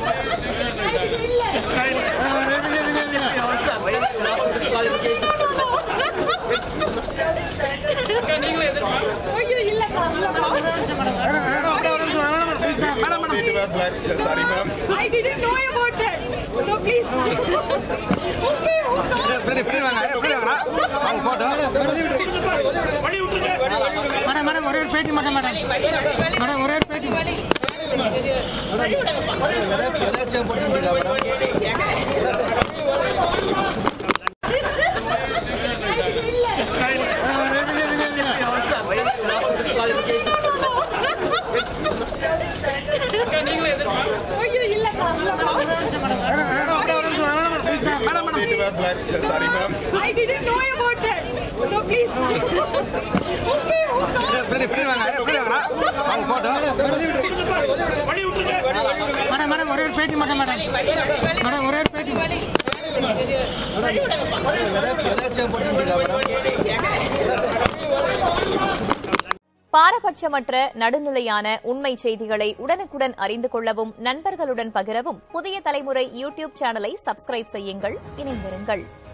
ஐயோ இல்லக்கா sorry ma'am I didn't know about that. So please. okay, oh God. Madam madam ஒரே ஒரு பேட்டி மட்டும் மேடம் மேடம் ஒரே ஒரு பேட்டி ஐயோ இல்லக்கா sorry ma'am I didn't know about that. So please. okay, oh God. Madam madam ஒரே ஒரு பேட்டி மட்டும் மேடம் மேடம் ஒரே ஒரு பேட்டி பாரபட்சமற்ற நடுநிலையான உண்மை செய்திகளை உடனுக்குடன் அறிந்து கொள்ளவும் நண்பர்களுடன் பகிரவும் புதிய தலைமுறை யூடியூப் சேனலை சப்ஸ்கிரைப் செய்யுங்கள் இணைந்திருங்கள்